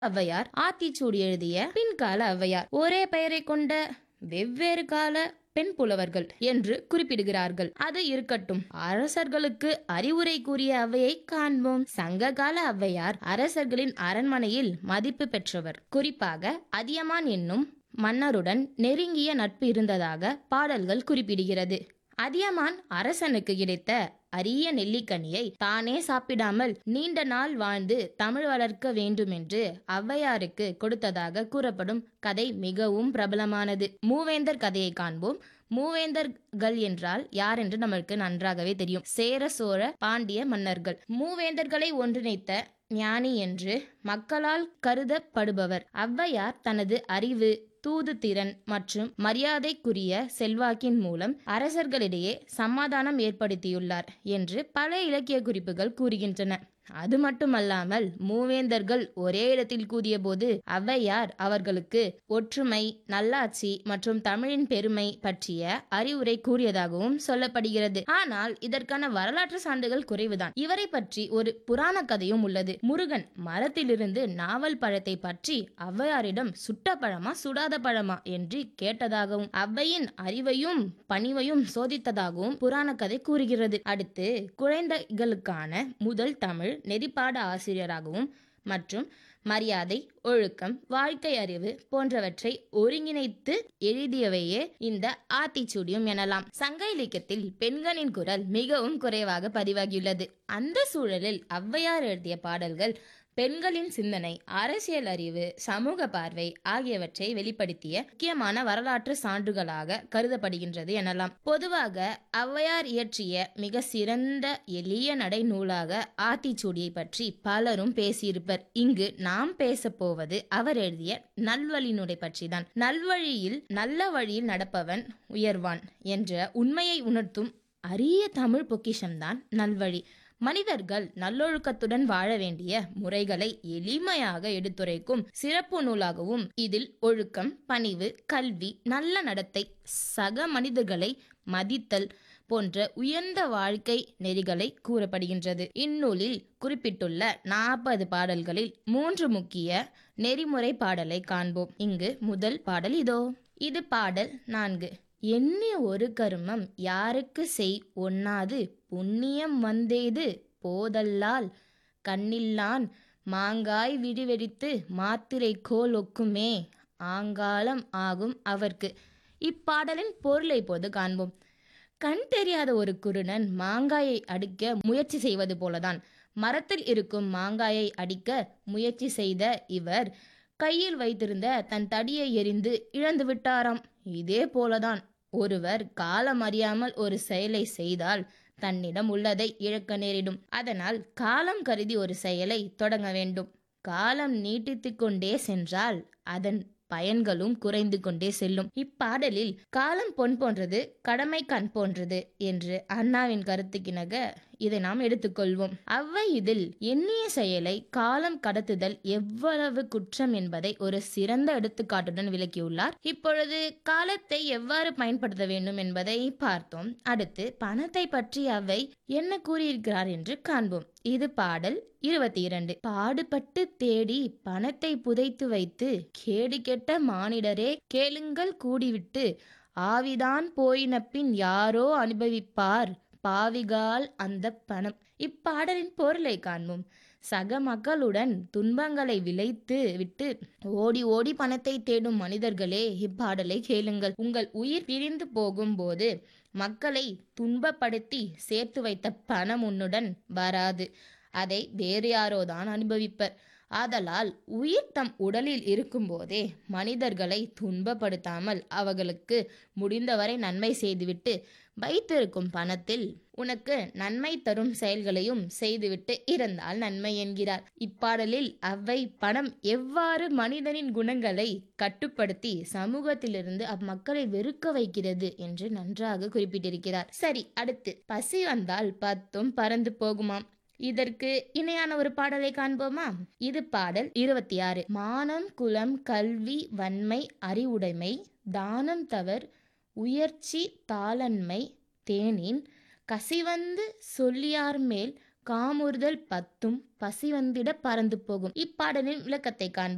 ஔவையார் ஆத்திச்சூடி எழுதிய பின்கால ஔவையார் ஒரே பெயரை கொண்ட வெவ்வேறு கால பெண் புலவர்கள் என்று குறிப்பிடுகிறார்கள் அது இருக்கட்டும் அரசர்களுக்கு அறிவுரை கூறிய அவையை காண்போம் சங்ககால ஔவையார் அரசர்களின் அரண்மனையில் மதிப்பு பெற்றவர் குறிப்பாக அதியமான் என்னும் மன்னருடன் நெருங்கிய நட்பு இருந்ததாக பாடல்கள் குறிப்பிடுகிறது அதியமான் அரசனுக்கு கிடைத்த அரிய நெல்லிக்கனியை தானே சாப்பிடாமல் நீண்ட நாள் வாழ்ந்து தமிழ் வளர்க்க வேண்டும் என்று ஔவையாருக்கு கொடுத்ததாக கூறப்படும் கதை மிகவும் பிரபலமானது மூவேந்தர் கதையை காண்போம் மூவேந்தர்கள் என்றால் யார் என்று நமக்கு நன்றாகவே தெரியும் சேர சோழ பாண்டிய மன்னர்கள் மூவேந்தர்களை ஒன்றிணைத்த ஞானி என்று மக்களால் கருதப்படுபவர் ஔவையார் தனது அறிவு தூது திறன் மற்றும் மரியாதைக்குரிய செல்வாக்கின் மூலம் அரசர்களிடையே சமாதானம் ஏற்படுத்தியுள்ளார் என்று பல இலக்கிய குறிப்புகள் கூறுகின்றன அது மட்டுமல்லாமல் மூவேந்தர்கள் ஒரே இடத்தில் கூடியபோது ஔவையார் அவர்களுக்கு ஒற்றுமை நல்லாட்சி மற்றும் தமிழின் பெருமை பற்றிய அறிவுரை கூறியதாகவும் சொல்லப்படுகிறது ஆனால் இதற்கான வரலாற்று சான்றுகள் குறைவுதான் இவரை பற்றி ஒரு புராண கதையும் உள்ளது முருகன் மரத்திலிருந்து நாவல் பழத்தை பற்றி ஔவையாரிடம் சுட்ட பழமா சுடாத பழமா என்று கேட்டதாகவும் ஔவையின் அறிவையும் பணிவையும் சோதித்ததாகவும் புராண கதை கூறுகிறது அடுத்து குழந்தைகளுக்கான முதல் தமிழ் நெறிப்பாட ஆசிரியராகவும் மற்றும் மரியாதை ஒழுக்கம் வாழ்க்கை அறிவு போன்றவற்றை ஒருங்கிணைத்து எழுதியவையே இந்த ஆத்திச்சூடியும் எனலாம் சங்க இலக்கியத்தில் பெண்களின் குரல் மிகவும் குறைவாக பதிவாகியுள்ளது அந்த சூழலில் ஔவையார் எழுதிய பாடல்கள் பெண்களின் சிந்தனை அரசியல் அறிவு சமூக பார்வை ஆகியவற்றை வெளிப்படுத்திய முக்கியமான வரலாற்று சான்றுகளாக கருதப்படுகின்றது எனலாம் பொதுவாக ஔவையார் இயற்றிய மிக சிறந்த எளிய நடை நூலாக ஆத்திச்சூடியை பற்றி பலரும் பேசியிருப்பர் இங்கு நாம் பேச போவது அவர் எழுதிய நல்வழிநூலை பற்றிதான் நல்வழியில் நல்ல வழியில் நடப்பவன் உயர்வான் என்ற உண்மையை உணர்த்தும் அரிய தமிழ் பொக்கிஷம்தான் நல்வழி மனிதர்கள் நல்லொழுக்கத்துடன் வாழ வேண்டிய முறைகளை எளிமையாக எடுத்துரைக்கும் சிறப்பு நூலாகவும் இதில் ஒழுக்கம் பணிவு கல்வி நல்ல நடத்தை சக மனிதர்களை மதித்தல் போன்ற உயர்ந்த வாழ்க்கை நெறிகளை கூறப்படுகின்றது இந்நூலில் குறிப்பிட்டுள்ள நாற்பது பாடல்களில் மூன்று முக்கிய நெறிமுறை பாடலை காண்போம் இங்கு முதல் பாடல் இதோ இது பாடல் நான்கு எண்ணிய ஒரு கருமம் யாருக்கு செய் ஒண்ணாது புண்ணியம் வந்தேது போதல்லால் கண்ணில்லான் மாங்காய் விடிவெடித்து மாத்திரை கோல் ஒக்குமே ஆங்காலம் ஆகும் அவர்க்கு இப்பாடலின் பொருளை இப்போது காண்போம் கண் தெரியாத ஒரு குருடன் மாங்காயை அடிக்க முயற்சி செய்வது போலதான் மரத்தில் இருக்கும் மாங்காயை அடிக்க முயற்சி செய்த இவர் கையில் வைத்திருந்த தன் தடியை எரிந்து இழந்து விட்டாராம் இதே போலதான் ஒருவர் காலம் அறியாமல் ஒரு செயலை செய்தால் தன்னிடம் உள்ளதை இழக்க நேரிடும் அதனால் காலம் கருதி ஒரு செயலை தொடங்க வேண்டும் காலம் நீட்டித்து கொண்டே சென்றால் அதன் பயன்களும் குறைந்து கொண்டே செல்லும் இப்பாடலில் காலம் பொன் போன்றது கடமை கண் போன்றது என்று அண்ணாவின் கருத்துக்கிணக இதை நாம் எடுத்துக்கொள்வோம் அவ்வை இதில் எண்ணிய செயலை காலம் கடத்துதல் எவ்வளவு குற்றம் என்பதை ஒரு சிறந்த எடுத்துக்காட்டுடன் விளக்கியுள்ளார் இப்பொழுது காலத்தை எவ்வாறு பயன்படுத்த வேண்டும் என்பதை பார்த்தோம் அடுத்து பணத்தை பற்றி அவை என்ன கூறியிருக்கிறார் என்று காண்போம் இது பாடல் இருபத்தி இரண்டு பாடுபட்டு தேடி பணத்தை புதைத்து வைத்து கேடு கெட்ட மானிடரே கேளுங்கள் கூடிவிட்டு ஆவிதான் போயின பின் யாரோ அனுபவிப்பார் பாவிகால் அந்த பணம் இப்பாடலின் பொருளை காண்போம் சக மக்களுடன் துன்பங்களை விளைத்து விட்டு ஓடி ஓடி பணத்தை தேடும் மனிதர்களே இப்பாடலை கேளுங்கள் உங்கள் உயிர் பிரிந்து போகும்போது மக்களை துன்பப்படுத்தி சேர்த்து வைத்த பணம் உன்னுடன் வராது அதை வேறு யாரோதான் அனுபவிப்பர் ஆதலால் உயிர் தம் உடலில் இருக்கும்போதே மனிதர்களை துன்பப்படுத்தாமல் அவர்களுக்கு முடிந்தவரை நன்மை செய்துவிட்டு வைத்திருக்கும் பணத்தில் உனக்கு நன்மை தரும் செயல்களையும் செய்துவிட்டு இருந்தால் நன்மை என்கிறார் இப்பாடலில் அவ்வை பணம் எவ்வாறு மனிதனின் குணங்களை கட்டுப்படுத்தி சமூகத்திலிருந்து அம்மக்களை வெறுக்க வைக்கிறது என்று நன்றாக குறிப்பிட்டிருக்கிறார் சரி அடுத்து பசி வந்தால் பத்தும் பறந்து போகுமாம் இதற்கு இணையான ஒரு பாடலை காண்போமா இது பாடல் இருபத்தி ஆறு மானம் குலம் கல்வி வன்மை அறிவுடைமை தானம் தவர் உயர்ச்சி தாளன்மை தேனின் கசிவந்து சொல்லியார் மேல் காமுறுதல் பத்தும் பசிவந்திட பறந்து போகும் இப்பாடலின் விளக்கத்தை காண்போம்